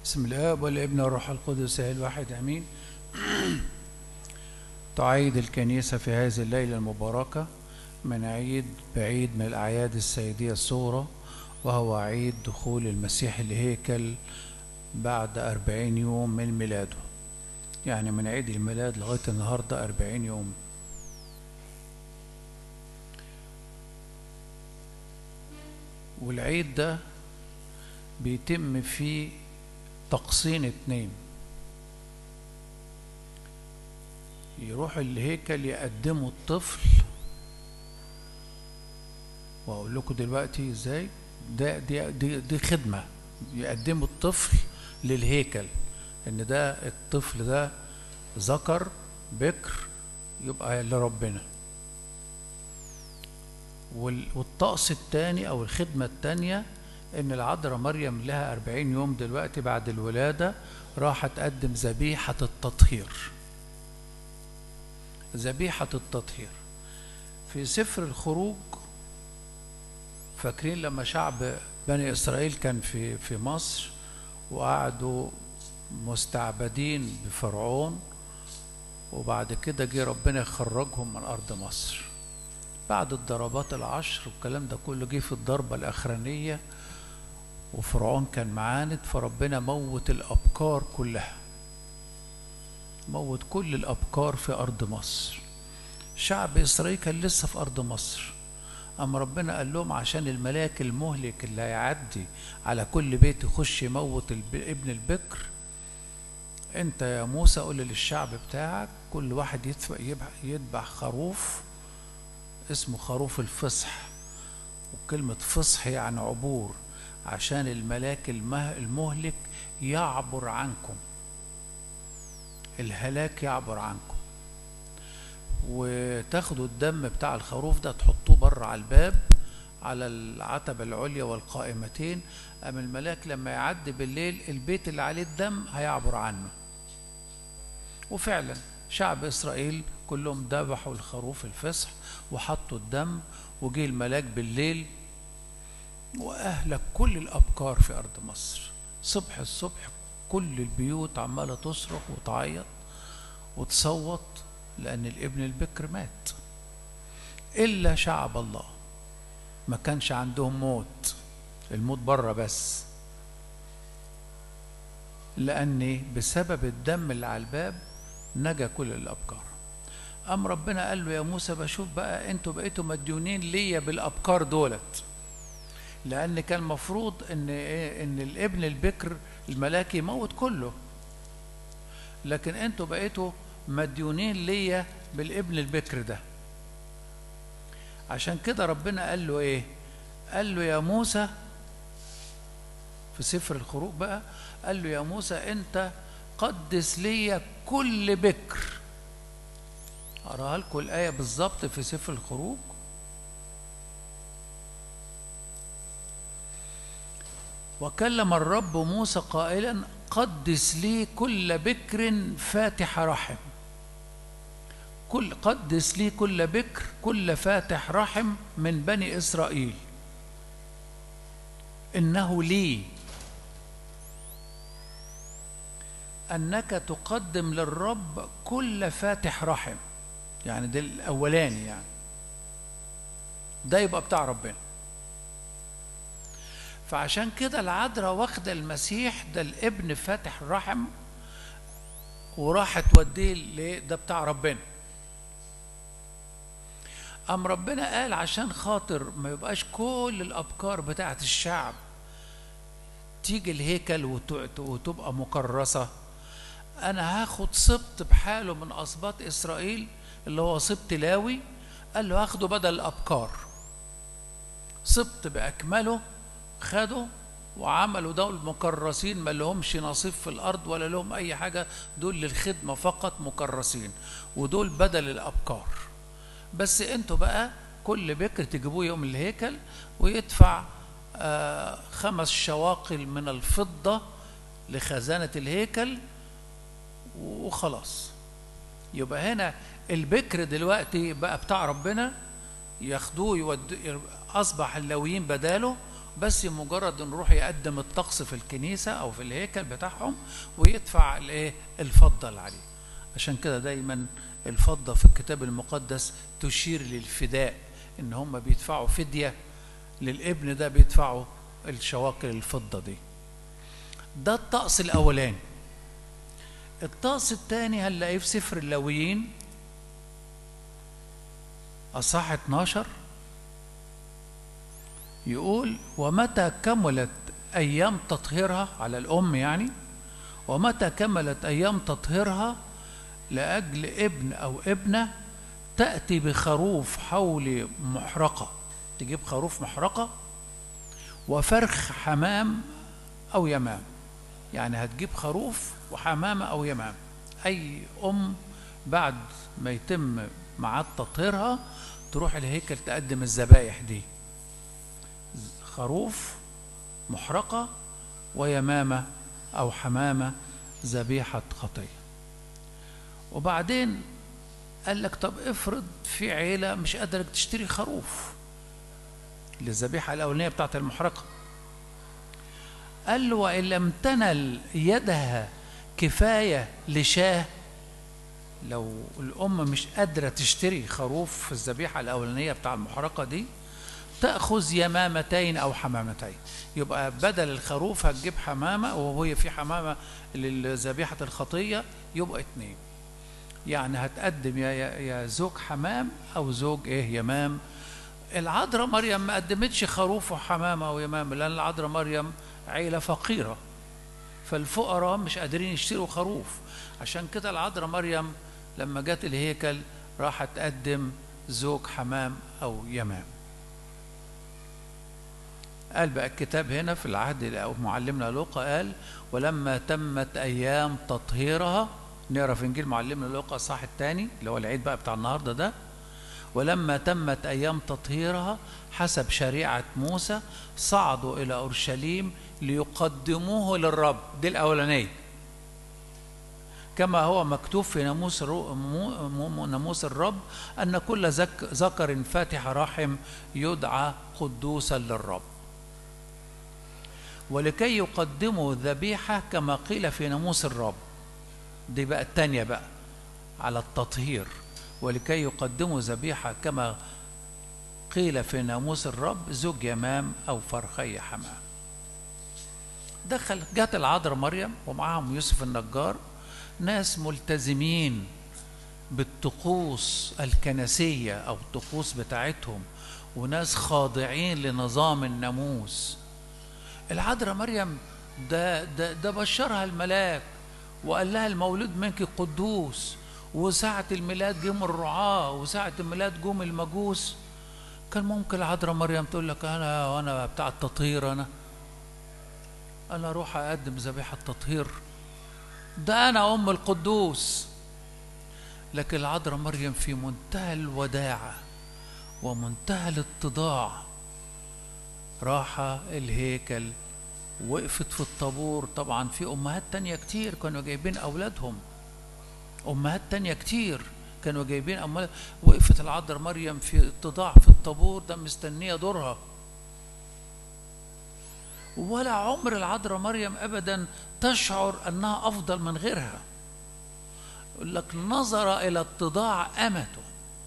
بسم الاب والابن والروح القدس الواحد امين تعيد الكنيسه في هذه الليله المباركه من عيد بعيد من الاعياد السيديه الصغرى وهو عيد دخول المسيح الهيكل بعد أربعين يوم من ميلاده يعني من عيد الميلاد لغاية النهاردة أربعين يوم والعيد ده بيتم فيه تقسيم اتنين يروح الهيكل يقدموا الطفل واقول لكم دلوقتي ازاي ده دي دي, دي خدمه يقدموا الطفل للهيكل ان ده الطفل ده ذكر بكر يبقى لربنا والطقس الثاني او الخدمه الثانيه ان العذراء مريم لها أربعين يوم دلوقتي بعد الولادة راح تقدم ذبيحة التطهير ذبيحة التطهير في سفر الخروج فاكرين لما شعب بني إسرائيل كان في في مصر وقعدوا مستعبدين بفرعون وبعد كده جه ربنا يخرجهم من أرض مصر بعد الضربات العشر والكلام ده كله جه في الضربة الأخرانية وفرعون كان معاند فربنا موت الأبكار كلها موت كل الأبكار في أرض مصر شعب إسرائيل كان لسه في أرض مصر أما ربنا قال لهم عشان الملاك المهلك اللي هيعدي على كل بيت يخش يموت ابن البكر انت يا موسى قول للشعب بتاعك كل واحد يذبح خروف اسمه خروف الفصح وكلمة فصح يعني عبور عشان الملاك المهلك يعبر عنكم الهلاك يعبر عنكم وتاخدوا الدم بتاع الخروف ده تحطوه بره على الباب على العتبة العليا والقائمتين أما الملاك لما يعدي بالليل البيت اللي عليه الدم هيعبر عنه وفعلا شعب إسرائيل كلهم ذبحوا الخروف الفصح وحطوا الدم وجه الملاك بالليل وأهلك كل الأبكار في أرض مصر صبح الصبح كل البيوت عمالة تصرخ وتعيط وتصوت لأن الابن البكر مات إلا شعب الله ما كانش عندهم موت الموت بره بس لأن بسبب الدم اللي على الباب نجا كل الأبكار أم ربنا قال له يا موسى بشوف بقى أنتوا بقيتوا مديونين ليا بالأبكار دولت لأن كان مفروض إن إيه إن الابن البكر الملاك يموت كله لكن أنتوا بقيتوا مديونين ليا بالابن البكر ده عشان كده ربنا قال له إيه؟ قال له يا موسى في سفر الخروج بقى قال له يا موسى أنت قدس ليا كل بكر أقراها لكم الآية بالظبط في سفر الخروج وكلم الرب موسى قائلا قدس لي كل بكر فاتح رحم كل قدس لي كل بكر كل فاتح رحم من بني إسرائيل إنه لي أنك تقدم للرب كل فاتح رحم يعني ده الأولاني يعني ده يبقى بتاع ربنا فعشان كده العذراء واخده المسيح ده الابن فاتح الرحم وراحت توديه ده بتاع ربنا أم ربنا قال عشان خاطر ما يبقاش كل الأبكار بتاعت الشعب تيجي الهيكل وتبقى مكرسة أنا هاخد سبط بحاله من أسباط إسرائيل اللي هو سبط لاوي قال له هاخده بدل الأبكار سبط بأكمله خدوا وعملوا دول مكرسين ما لهمش نصيب في الارض ولا لهم اي حاجه دول للخدمه فقط مكرسين ودول بدل الابكار بس انتوا بقى كل بكر تجيبوه يوم الهيكل ويدفع آه خمس شواقل من الفضه لخزانه الهيكل وخلاص يبقى هنا البكر دلوقتي بقى بتاع ربنا ياخدوه يود... اصبح اللاويين بداله بس مجرد انه يروح يقدم الطقس في الكنيسة او في الهيكل بتاعهم ويدفع الايه الفضة اللي عليه عشان كده دايما الفضة في الكتاب المقدس تشير للفداء ان هم بيدفعوا فدية للابن ده بيدفعوا الشواكل الفضة دي ده الطقس الاولاني الطقس الثاني هنلاقيه في سفر اللاويين اصح 12 يقول ومتى كملت ايام تطهيرها على الام يعني ومتى كملت ايام تطهيرها لاجل ابن او ابنه تاتي بخروف حول محرقه تجيب خروف محرقه وفرخ حمام او يمام يعني هتجيب خروف وحمامه او يمام اي ام بعد ما يتم ميعاد تطهيرها تروح الهيكل تقدم الذبائح دي خروف محرقة ويمامة أو حمامة ذبيحة خطية وبعدين قال لك طب افرض في عيلة مش قادرة تشتري خروف للذبيحة الأولانية بتاعت المحرقة قال له وإن لم تنل يدها كفاية لشاه لو الأم مش قادرة تشتري خروف في الذبيحة الأولانية بتاع المحرقة دي تأخذ يمامتين أو حمامتين يبقى بدل الخروف هتجيب حمامة وهي في حمامة لذبيحة الخطية يبقى اتنين يعني هتقدم يا, يا, يا زوج حمام أو زوج إيه يمام العذراء مريم ما قدمتش خروف وحمامة ويمام لأن العذراء مريم عيلة فقيرة فالفقراء مش قادرين يشتروا خروف عشان كده العذراء مريم لما جت الهيكل راحت تقدم زوج حمام أو يمام قال بقى الكتاب هنا في العهد أو معلمنا لوقا قال ولما تمت أيام تطهيرها نقرا في إنجيل معلمنا لوقا الصح الثاني اللي هو العيد بقى بتاع النهارده ده ولما تمت أيام تطهيرها حسب شريعة موسى صعدوا إلى أورشليم ليقدموه للرب دي الأولانية كما هو مكتوب في ناموس ناموس الرب أن كل ذكر فاتح رحم يدعى قدوسا للرب ولكي يقدموا ذبيحة كما قيل في ناموس الرب دي بقى التانية بقى على التطهير ولكي يقدموا ذبيحة كما قيل في ناموس الرب زوج يمام أو فرخي حمام دخل جات العذراء مريم ومعاهم يوسف النجار ناس ملتزمين بالطقوس الكنسية أو الطقوس بتاعتهم وناس خاضعين لنظام الناموس العذراء مريم ده, ده, ده بشرها الملاك وقال لها المولود منك قدوس وساعة الميلاد جم الرعاة وساعة الميلاد جم المجوس كان ممكن العذراء مريم تقول لك أنا وأنا بتاع التطهير أنا أنا أروح أقدم ذبيحة تطهير ده أنا أم القدوس لكن العذراء مريم في منتهى الوداعة ومنتهى الاتضاع راح الهيكل وقفت في الطابور طبعا في أمهات تانية كتير كانوا جايبين أولادهم أمهات تانية كتير كانوا جايبين أموال وقفت العذراء مريم في اتضاع في الطابور ده مستنية دورها ولا عمر العذراء مريم ابدا تشعر انها افضل من غيرها يقول لك نظر الى اتضاع امته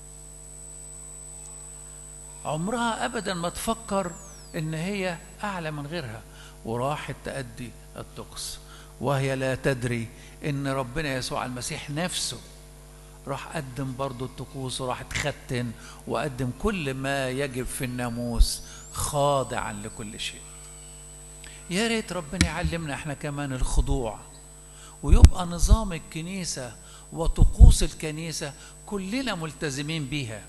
عمرها ابدا ما تفكر ان هي اعلى من غيرها وراحت تأدي الطقس وهي لا تدري ان ربنا يسوع المسيح نفسه راح قدم برضه الطقوس وراح تختن وقدم كل ما يجب في الناموس خاضعا لكل شيء يا ريت ربنا يعلمنا احنا كمان الخضوع ويبقى نظام الكنيسة وطقوس الكنيسة كلنا ملتزمين بيها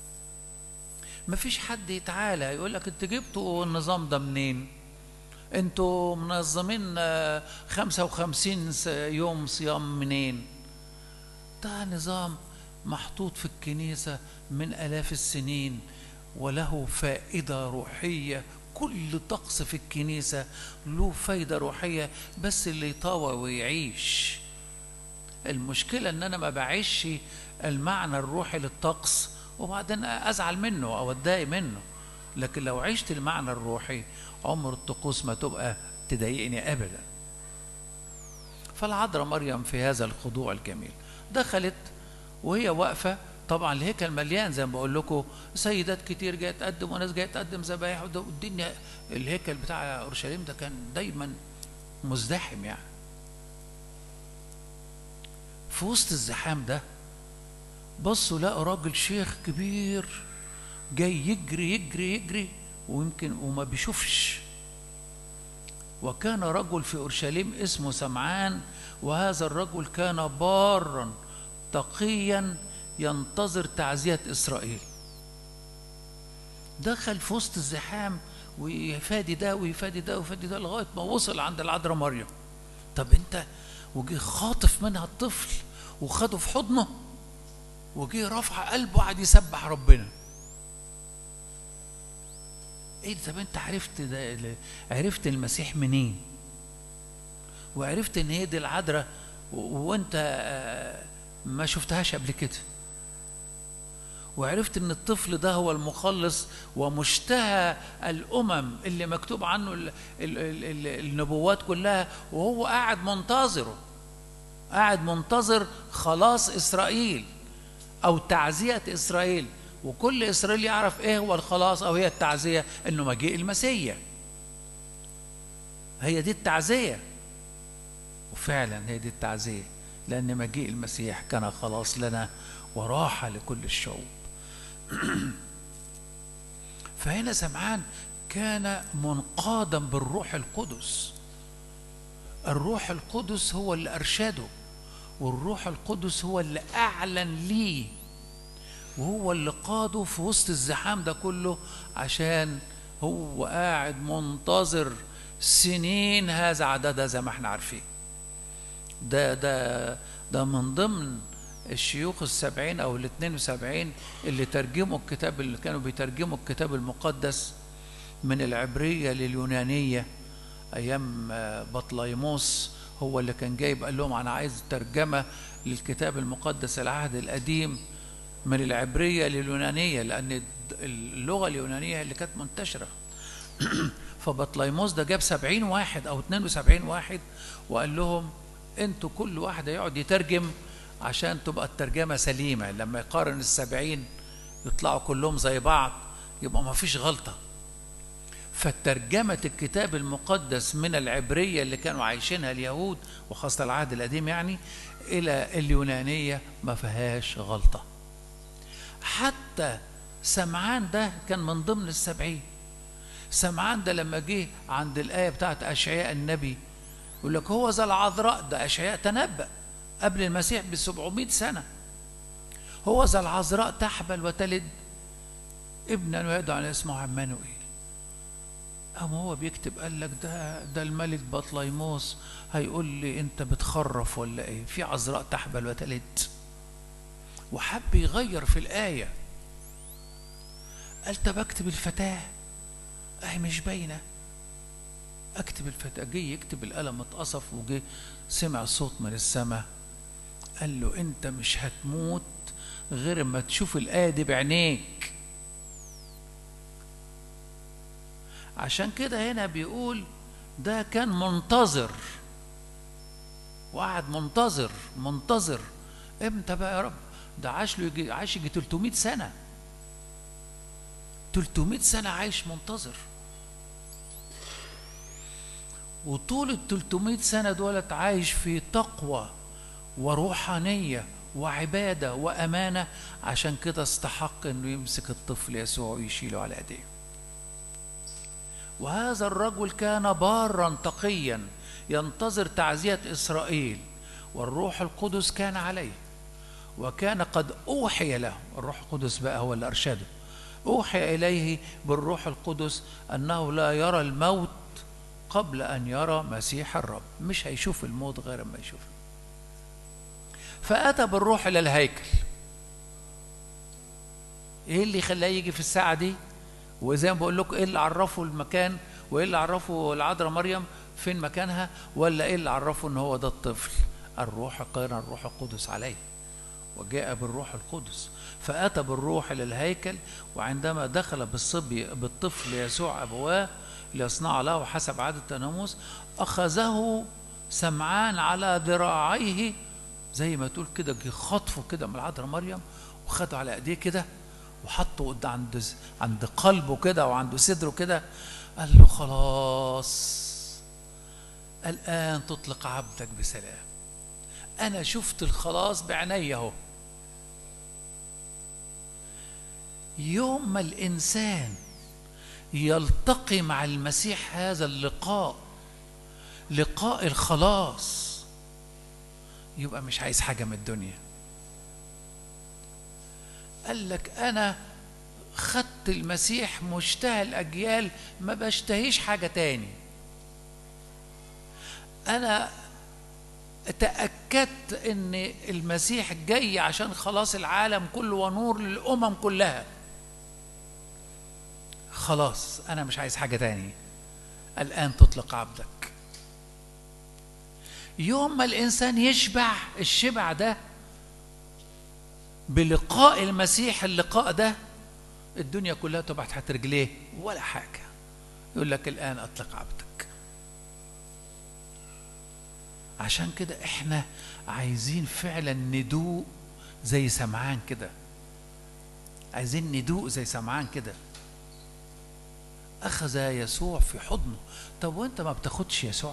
مفيش حد يتعالى يقول لك انت جبتوا النظام ده منين انتوا منظمين 55 يوم صيام منين ده نظام محطوط في الكنيسة من آلاف السنين وله فائدة روحية كل طقس في الكنيسة له فايدة روحية بس اللي يطاوع ويعيش المشكلة ان انا ما بعيش المعنى الروحي للطقس وبعدين ازعل منه او اتضايق منه لكن لو عشت المعنى الروحي عمر الطقوس ما تبقى تضايقني ابدا فالعذراء مريم في هذا الخضوع الجميل دخلت وهي واقفه طبعا الهيكل مليان زي ما بقول لكم سيدات كتير جايه تقدم وناس جايه تقدم ذبايح والدنيا الهيكل بتاع اورشليم ده كان دايما مزدحم يعني في وسط الزحام ده بصوا لقوا راجل شيخ كبير جاي يجري يجري يجري ويمكن وما بيشوفش وكان رجل في اورشليم اسمه سمعان وهذا الرجل كان بارا تقيا ينتظر تعزيه اسرائيل دخل في وسط الزحام ويفادي ده ويفادي ده ويفادي ده لغايه ما وصل عند العذراء مريم طب انت وجه خاطف منها الطفل وخده في حضنه وجه رفع قلبه وقعد يسبح ربنا ايه طب انت عرفت ده عرفت المسيح منين وعرفت ان هي دي العذراء وانت ما شفتهاش قبل كده وعرفت ان الطفل ده هو المخلص ومشتهى الامم اللي مكتوب عنه ال ال ال النبوات كلها وهو قاعد منتظره قاعد منتظر خلاص اسرائيل او تعزيه اسرائيل وكل اسرائيل يعرف ايه هو الخلاص او هي التعزيه انه مجيء المسيح هي دي التعزيه وفعلا هي دي التعزيه لان مجيء المسيح كان خلاص لنا وراحه لكل الشعوب فهنا سمعان كان منقادا بالروح القدس الروح القدس هو اللي ارشده والروح القدس هو اللي اعلن ليه وهو اللي قاده في وسط الزحام ده كله عشان هو قاعد منتظر سنين هذا عددها زي ما احنا عارفين ده ده ده من ضمن الشيوخ السبعين أو الاثنين وسبعين اللي ترجموا الكتاب اللي كانوا بيترجموا الكتاب المقدس من العبرية لليونانية أيام بطليموس هو اللي كان جايب قال لهم أنا عايز ترجمة للكتاب المقدس العهد القديم من العبرية لليونانية لأن اللغة اليونانية اللي كانت منتشرة فبطليموس ده جاب سبعين واحد أو اتنين وسبعين واحد وقال لهم انتوا كل واحد يقعد يترجم عشان تبقى الترجمة سليمة لما يقارن السبعين يطلعوا كلهم زي بعض يبقى ما فيش غلطة فترجمة الكتاب المقدس من العبرية اللي كانوا عايشينها اليهود وخاصة العهد القديم يعني إلى اليونانية ما فيهاش غلطة حتى سمعان ده كان من ضمن السبعين سمعان ده لما جه عند الآية بتاعت أشعياء النبي يقول لك هو ذا العذراء ده أشعياء تنبأ قبل المسيح ب 700 سنة هو ذا العذراء تحبل وتلد ابنا ويدعو على اسمه عمانوئيل أما هو بيكتب قال لك ده ده الملك بطليموس هيقول لي أنت بتخرف ولا إيه؟ في عذراء تحبل وتلد وحب يغير في الآية قال طب أكتب الفتاة أهي مش باينة أكتب الفتاة جه يكتب القلم اتقصف وجه سمع صوت من السماء قال له أنت مش هتموت غير ما تشوف الآية دي بعينيك عشان كده هنا بيقول ده كان منتظر وقعد منتظر منتظر امتى بقى يا رب ده عاش له يجي عاش يجي 300 سنه 300 سنه عايش منتظر وطول ال 300 سنه دولت عايش في تقوى وروحانيه وعباده وامانه عشان كده استحق انه يمسك الطفل يسوع ويشيله على ايديه وهذا الرجل كان بارا تقيا ينتظر تعزيه اسرائيل والروح القدس كان عليه وكان قد اوحي له الروح القدس بقى هو اللي ارشده اوحي اليه بالروح القدس انه لا يرى الموت قبل ان يرى مسيح الرب مش هيشوف الموت غير ما يشوف فاتى بالروح الى الهيكل ايه اللي خلاه يجي في الساعه دي وزي ما بقول لكم ايه اللي عرفه المكان وايه اللي عرفه العذراء مريم فين مكانها ولا ايه اللي عرفه ان هو ده الطفل الروح كان الروح القدس عليه وجاء بالروح القدس فأتى بالروح إلى الهيكل وعندما دخل بالصبي بالطفل يسوع أبواه ليصنع له حسب عادة الناموس أخذه سمعان على ذراعيه زي ما تقول كده جه خطفه كده من العذراء مريم وخده على ايديه كده وحطه قد عند عند قلبه كده وعند صدره كده قال له خلاص الآن تطلق عبدك بسلام أنا شفت الخلاص بعيني أهو يوم ما الإنسان يلتقي مع المسيح هذا اللقاء لقاء الخلاص يبقى مش عايز حاجة من الدنيا قال لك أنا خدت المسيح مشتهى الأجيال ما بشتهيش حاجة تاني أنا تأكدت أن المسيح جاي عشان خلاص العالم كله ونور للأمم كلها خلاص أنا مش عايز حاجة تاني الآن تطلق عبدك يوم ما الإنسان يشبع الشبع ده بلقاء المسيح اللقاء ده الدنيا كلها تبقى تحت رجليه ولا حاجة يقول لك الآن أطلق عبدك عشان كده احنا عايزين فعلا ندوق زي سمعان كده عايزين ندوق زي سمعان كده أخذ يسوع في حضنه طب وانت ما بتاخدش يسوع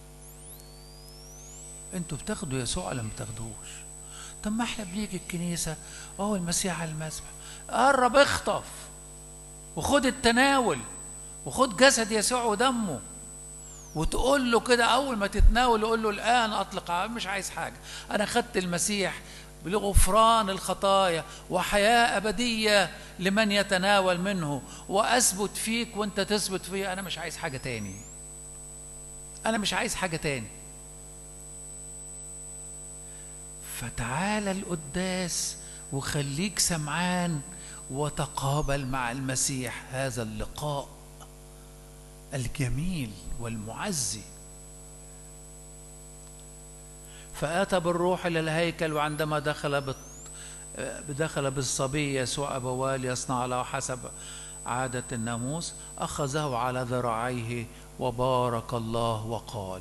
انتوا بتاخدوا يسوع ولا ما بتاخدوش طب ما احنا بنيجي الكنيسة اهو المسيح على المسبح قرب اخطف وخد التناول وخد جسد يسوع ودمه وتقول له كده اول ما تتناول قول له الان اطلق مش عايز حاجه انا خدت المسيح لغفران الخطايا وحياه ابديه لمن يتناول منه واثبت فيك وانت تثبت فيا انا مش عايز حاجه تاني انا مش عايز حاجه تاني فتعالى القداس وخليك سمعان وتقابل مع المسيح هذا اللقاء الجميل والمعزي فأتى بالروح إلى الهيكل وعندما دخل بت... دخل بالصبي يسوع أبواه ليصنع له حسب عادة الناموس أخذه على ذراعيه وبارك الله وقال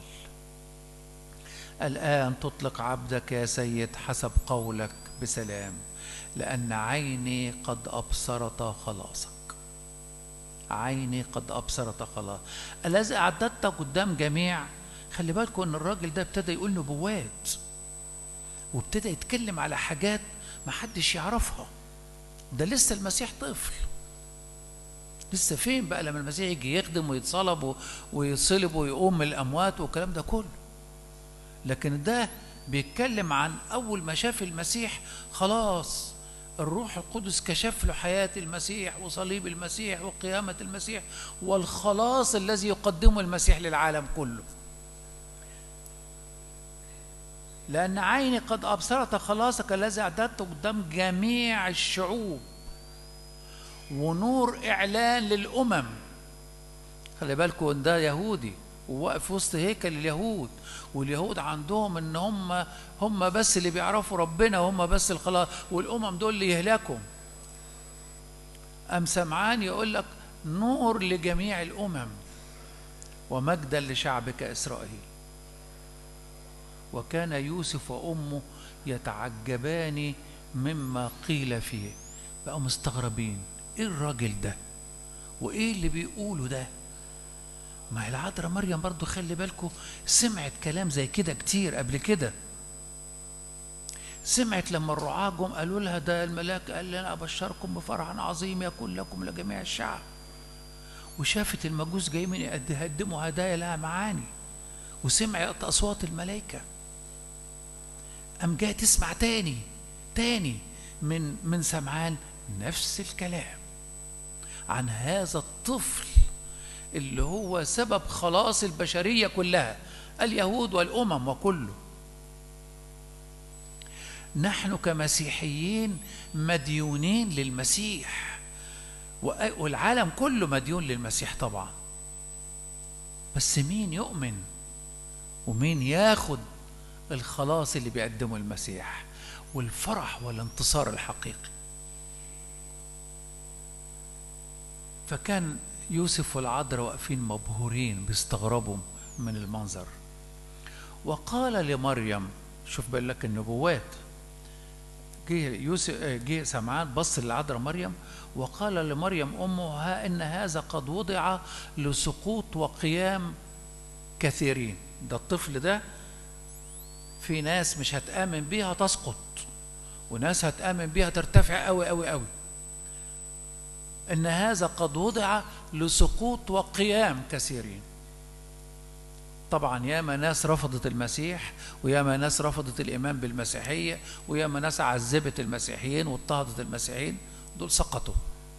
الآن تطلق عبدك يا سيد حسب قولك بسلام لأن عيني قد أبصرت خلاصك عيني قد أبصرت خلاص الذي أعددت قدام جميع خلي بالكم أن الراجل ده ابتدى يقول نبوات وابتدى يتكلم على حاجات ما حدش يعرفها ده لسه المسيح طفل لسه فين بقى لما المسيح يجي يخدم ويتصلب ويصلب ويقوم من الأموات والكلام ده كله لكن ده بيتكلم عن أول ما شاف المسيح خلاص الروح القدس كشف له حياة المسيح وصليب المسيح وقيامة المسيح والخلاص الذي يقدمه المسيح للعالم كله لأن عيني قد أبصرت خلاصك الذي أعددته قدام جميع الشعوب ونور إعلان للأمم خلي بالكم إن ده يهودي وواقف وسط هيكل اليهود واليهود عندهم ان هم هم بس اللي بيعرفوا ربنا وهم بس الخلاص والامم دول اللي يهلكوا ام سمعان يقول لك نور لجميع الامم ومجدا لشعبك اسرائيل وكان يوسف وامه يتعجبان مما قيل فيه بقوا مستغربين ايه الراجل ده وايه اللي بيقوله ده ما العذراء مريم برضو خلي بالكم سمعت كلام زي كده كتير قبل كده سمعت لما الرعاة جم قالوا لها ده الملاك قال لنا أبشركم بفرح عظيم يكون لكم لجميع الشعب وشافت المجوس جايين من يقدموا هدايا لها معاني وسمعت أصوات الملائكة أم جاي تسمع تاني تاني من من سمعان نفس الكلام عن هذا الطفل اللي هو سبب خلاص البشرية كلها اليهود والأمم وكله نحن كمسيحيين مديونين للمسيح والعالم كله مديون للمسيح طبعا بس مين يؤمن ومين ياخد الخلاص اللي بيقدمه المسيح والفرح والانتصار الحقيقي فكان يوسف والعذراء واقفين مبهورين بيستغربوا من المنظر وقال لمريم شوف بقول لك النبوات جه يوسف جه سمعان بص للعذراء مريم وقال لمريم امه ها ان هذا قد وضع لسقوط وقيام كثيرين ده الطفل ده في ناس مش هتآمن بيها تسقط وناس هتآمن بيها ترتفع قوي قوي قوي ان هذا قد وضع لسقوط وقيام كثيرين طبعا ياما ناس رفضت المسيح وياما ناس رفضت الايمان بالمسيحيه وياما ناس عذبت المسيحيين واضطهدت المسيحيين دول سقطوا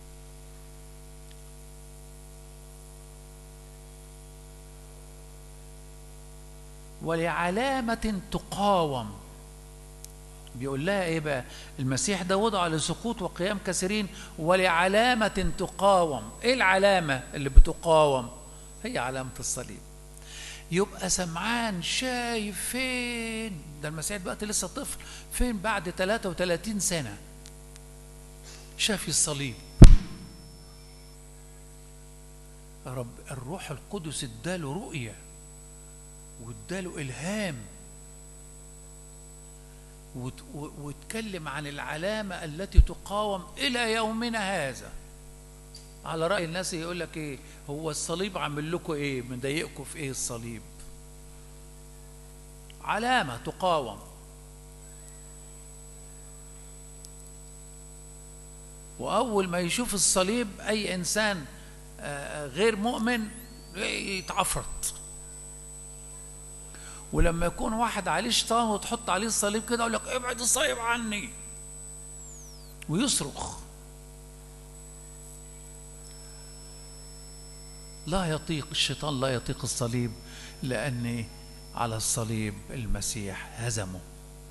ولعلامة تقاوم بيقول لها ايه بقى المسيح ده وضع لسقوط وقيام كثيرين ولعلامة تقاوم ايه العلامة اللي بتقاوم هي علامة الصليب يبقى سمعان شايف فين ده المسيح دلوقتي لسه طفل فين بعد 33 سنة شاف الصليب رب الروح القدس اداله رؤية واداله إلهام واتكلم عن العلامة التي تقاوم إلى يومنا هذا على رأي الناس يقول لك إيه هو الصليب عامل لكم إيه مضايقكم في إيه الصليب علامة تقاوم وأول ما يشوف الصليب أي إنسان غير مؤمن يتعفرت ولما يكون واحد عليه شيطان وتحط عليه الصليب كده يقول لك ابعد الصليب عني ويصرخ لا يطيق الشيطان لا يطيق الصليب لأن على الصليب المسيح هزمه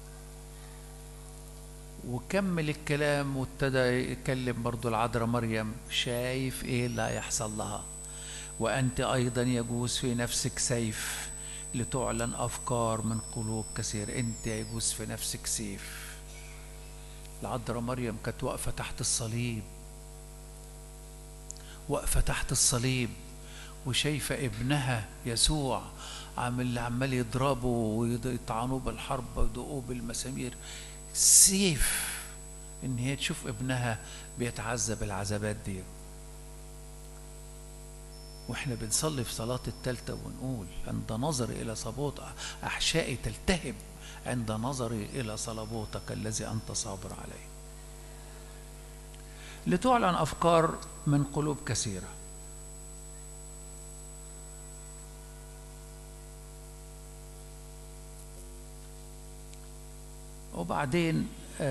وكمل الكلام وابتدى يكلم برضو العذراء مريم شايف ايه اللي هيحصل لها وانت ايضا يجوز في نفسك سيف لتعلن افكار من قلوب كثير انت يجوز في نفسك سيف العذراء مريم كانت واقفه تحت الصليب واقفه تحت الصليب وشايفه ابنها يسوع عامل عمال يضربه ويطعنوه بالحرب ويدقوه بالمسامير سيف ان هي تشوف ابنها بيتعذب العذابات دي واحنا بنصلي في صلاة التالتة ونقول عند نظري إلى صبوت أحشائي تلتهب عند نظري إلى صلبوتك الذي أنت صابر عليه لتعلن أفكار من قلوب كثيرة وبعدين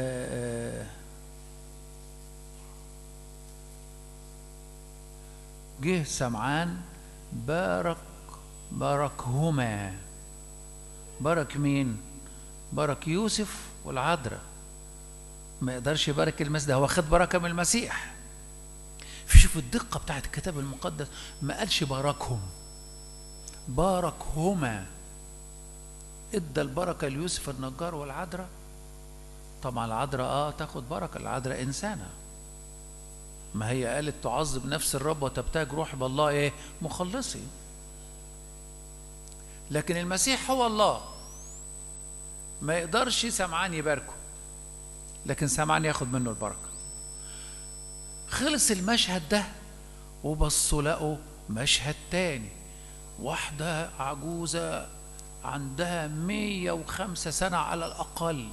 جه سمعان بارك باركهما بارك مين بارك يوسف والعذراء ما يقدرش يبارك المسيح ده هو خد بركه من المسيح في شوف الدقه بتاعت الكتاب المقدس ما قالش باركهم باركهما ادى البركه ليوسف النجار والعذراء طبعا العذراء اه تاخد بركه العذراء انسانه ما هي قالت تعظم نفس الرب وتبتهج روح بالله ايه مخلصي لكن المسيح هو الله ما يقدرش سمعان يباركه لكن سمعان ياخد منه البركه خلص المشهد ده وبصوا لقوا مشهد تاني واحدة عجوزة عندها مية وخمسة سنة على الأقل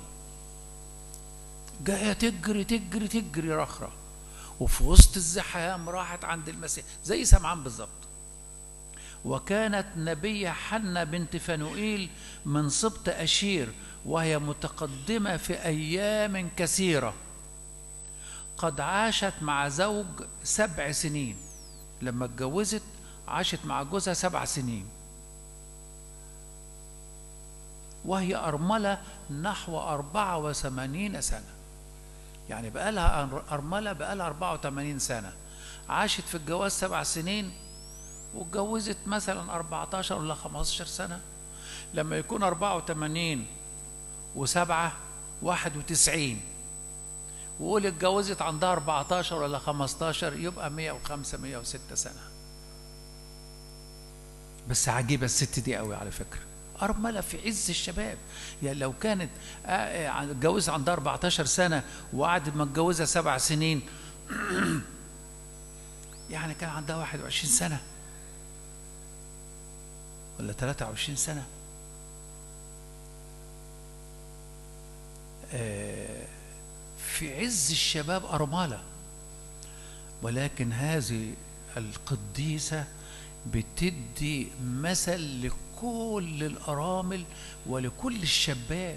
جاية تجري تجري تجري رخرة وفي وسط الزحام راحت عند المسيح زي سمعان بالظبط وكانت نبية حنة بنت فنوئيل من سبط أشير وهي متقدمة في أيام كثيرة قد عاشت مع زوج سبع سنين لما اتجوزت عاشت مع جوزها سبع سنين وهي أرملة نحو أربعة وثمانين سنة يعني بقى لها أرملة بقى لها 84 سنة عاشت في الجواز سبع سنين واتجوزت مثلا 14 ولا 15 سنة لما يكون 84 وسبعة 91 وقول اتجوزت عندها 14 ولا 15 يبقى 105 106 سنة بس عجيبة الست دي قوي على فكرة أرملة في عز الشباب يعني لو كانت اتجوزت عندها 14 سنة وقعدت متجوزة سبع سنين يعني كان عندها 21 سنة ولا 23 سنة في عز الشباب أرملة ولكن هذه القديسة بتدي مثل لكل الأرامل ولكل الشابات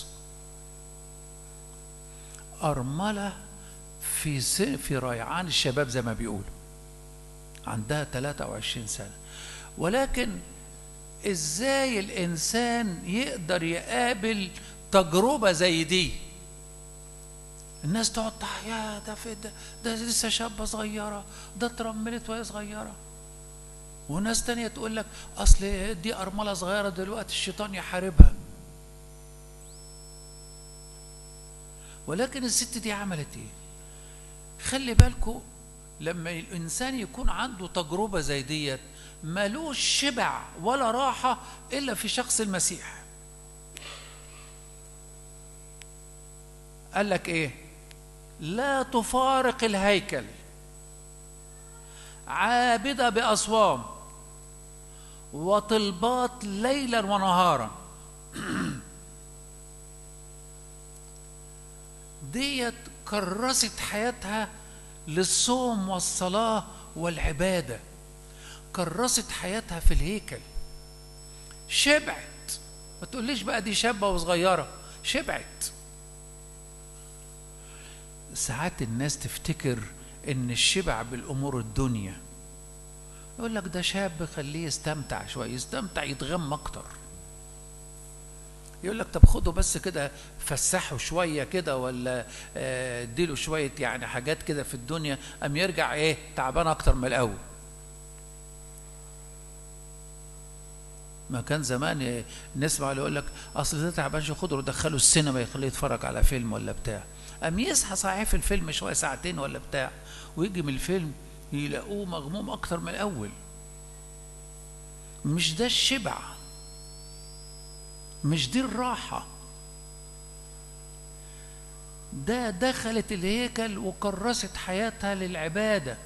أرملة في في ريعان الشباب زي ما بيقولوا عندها 23 سنة ولكن ازاي الانسان يقدر يقابل تجربة زي دي الناس تقعد يا ده في ده, ده لسه شابة صغيرة ده اترملت وهي صغيرة وناس تانية تقول لك أصل دي أرملة صغيرة دلوقتي الشيطان يحاربها ولكن الست دي عملت ايه خلي بالكم لما الإنسان يكون عنده تجربة زي ديت ملوش شبع ولا راحة إلا في شخص المسيح قال لك إيه لا تفارق الهيكل عابدة بأصوام وطلبات ليلا ونهارا ديت كرست حياتها للصوم والصلاة والعبادة كرست حياتها في الهيكل شبعت ما تقوليش بقى دي شابة وصغيرة شبعت ساعات الناس تفتكر ان الشبع بالامور الدنيا يقول لك ده شاب خليه يستمتع شويه يستمتع يتغم اكتر يقول لك طب خده بس كده فسحه شويه كده ولا اديله شويه يعني حاجات كده في الدنيا ام يرجع ايه تعبان اكتر من الاول ما كان زمان نسمع اللي يقول لك اصل ده تعبان شو خده ودخله السينما يخليه يتفرج على فيلم ولا بتاع قام يصحى صحيح في الفيلم شويه ساعتين ولا بتاع ويجي من الفيلم يلاقوه مغموم اكتر من الاول مش ده الشبع مش دي الراحه ده دخلت الهيكل وكرست حياتها للعباده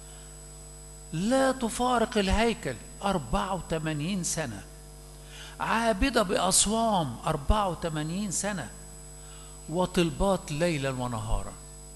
لا تفارق الهيكل 84 سنة عابدة بأصوام 84 سنة وطلبات ليلا ونهارا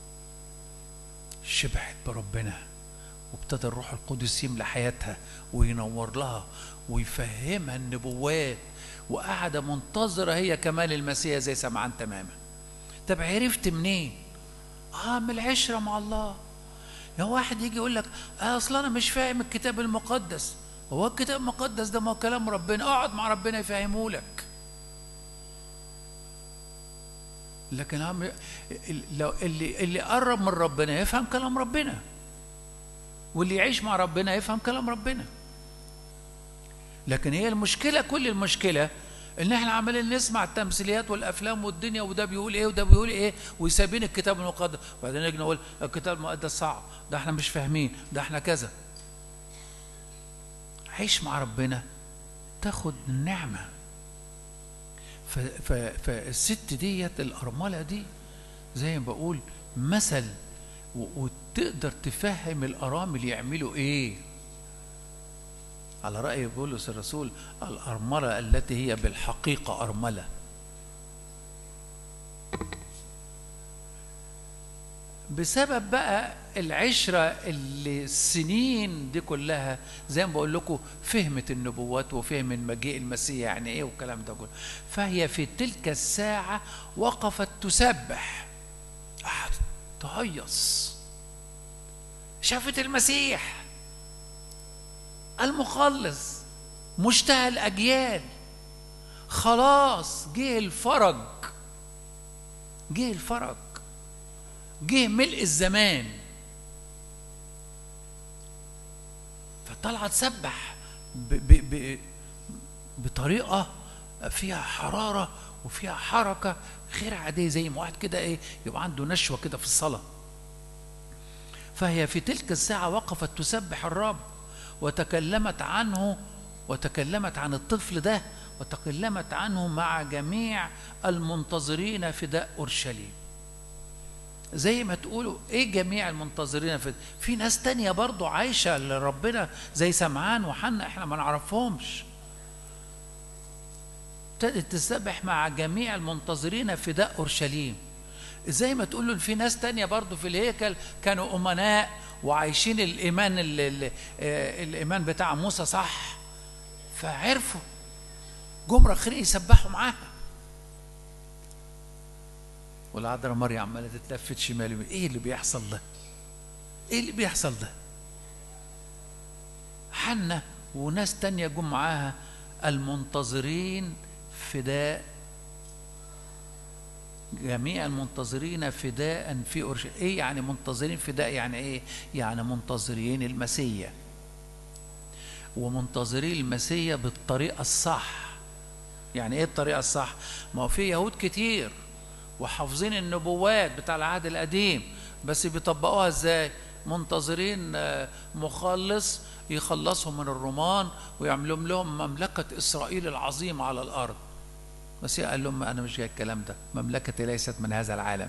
شبعت بربنا وابتدى الروح القدس يملى حياتها وينور لها ويفهمها النبوات وقاعدة منتظرة هي كمال المسيح زي سمعان تماما طب عرفت منين؟ اه من العشرة مع الله يا واحد يجي يقول لك آه اصل انا مش فاهم الكتاب المقدس هو الكتاب المقدس ده ما هو كلام ربنا اقعد مع ربنا يفهمه لك لكن هم لو اللي اللي قرب من ربنا يفهم كلام ربنا واللي يعيش مع ربنا يفهم كلام ربنا لكن هي المشكله كل المشكله ان احنا عمالين نسمع التمثيليات والافلام والدنيا وده بيقول ايه وده بيقول ايه وسابين الكتاب المقدس وبعدين نيجي نقول الكتاب المقدس صعب ده احنا مش فاهمين ده احنا كذا عيش مع ربنا تاخد النعمه فالست ديت الارمله دي زي ما بقول مثل وتقدر تفهم الارامل يعملوا ايه على رأي بولس الرسول الأرملة التي هي بالحقيقة أرملة بسبب بقى العشرة اللي السنين دي كلها زي ما بقول لكم فهمت النبوات وفهم المجيء المسيح يعني ايه والكلام ده كله فهي في تلك الساعة وقفت تسبح قعدت تهيص شافت المسيح المخلص مشتهى الأجيال خلاص جه الفرج جه الفرج جه ملء الزمان فطلع تسبح ب ب ب بطريقة فيها حرارة وفيها حركة غير عادية زي ما واحد كده ايه يبقى عنده نشوة كده في الصلاة فهي في تلك الساعة وقفت تسبح الرب وتكلمت عنه وتكلمت عن الطفل ده وتكلمت عنه مع جميع المنتظرين فداء أورشليم زي ما تقولوا ايه جميع المنتظرين في في ناس تانية برضو عايشة لربنا زي سمعان وحنا احنا ما نعرفهمش ابتدت تسبح مع جميع المنتظرين فداء اورشليم زي ما تقول له في ناس تانية برضو في الهيكل كانوا امناء وعايشين الايمان ال ال الايمان بتاع موسى صح فعرفوا جم راخرين يسبحوا معاها والعذراء مريم عماله تتلفت شمال ايه اللي بيحصل ده؟ ايه اللي بيحصل ده؟ حنة وناس تانية جم معاها المنتظرين فداء جميع المنتظرين فداء في أورشليم ايه يعني منتظرين فداء يعني ايه يعني منتظرين المسيا ومنتظرين المسيا بالطريقة الصح يعني ايه الطريقة الصح ما هو في يهود كتير وحافظين النبوات بتاع العهد القديم بس بيطبقوها ازاي منتظرين مخلص يخلصهم من الرومان ويعملوا لهم مملكة إسرائيل العظيمة على الأرض بس قال لهم أنا مش جاي الكلام ده مملكتي ليست من هذا العالم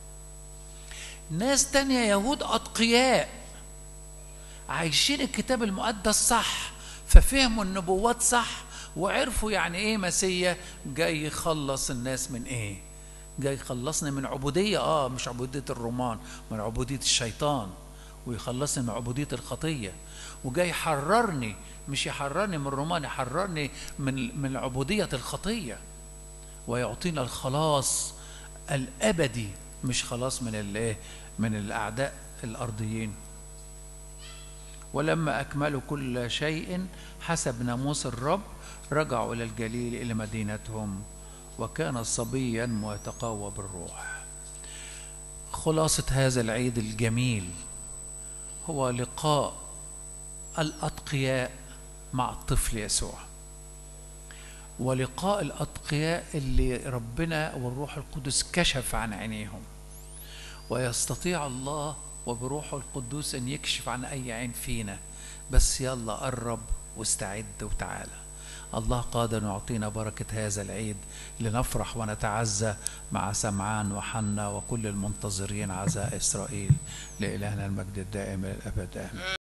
ناس تانية يهود أتقياء عايشين الكتاب المقدس صح ففهموا النبوات صح وعرفوا يعني ايه مسيا جاي يخلص الناس من ايه جاي يخلصني من عبودية اه مش عبودية الرومان من عبودية الشيطان ويخلصني من عبودية الخطية وجاي يحررني مش يحررني من الرومان يحررني من من عبودية الخطية ويعطينا الخلاص الأبدي مش خلاص من الايه من الأعداء الأرضيين ولما أكملوا كل شيء حسب ناموس الرب رجعوا إلى الجليل إلى مدينتهم وكان صبيا ويتقوى بالروح خلاصة هذا العيد الجميل هو لقاء الأتقياء مع الطفل يسوع ولقاء الأتقياء اللي ربنا والروح القدس كشف عن عينيهم ويستطيع الله وبروحه القدوس أن يكشف عن أي عين فينا بس يلا قرب واستعد وتعالى الله قادر يعطينا بركة هذا العيد لنفرح ونتعزى مع سمعان وحنا وكل المنتظرين عزاء إسرائيل لإلهنا المجد الدائم إلى الأبد آمين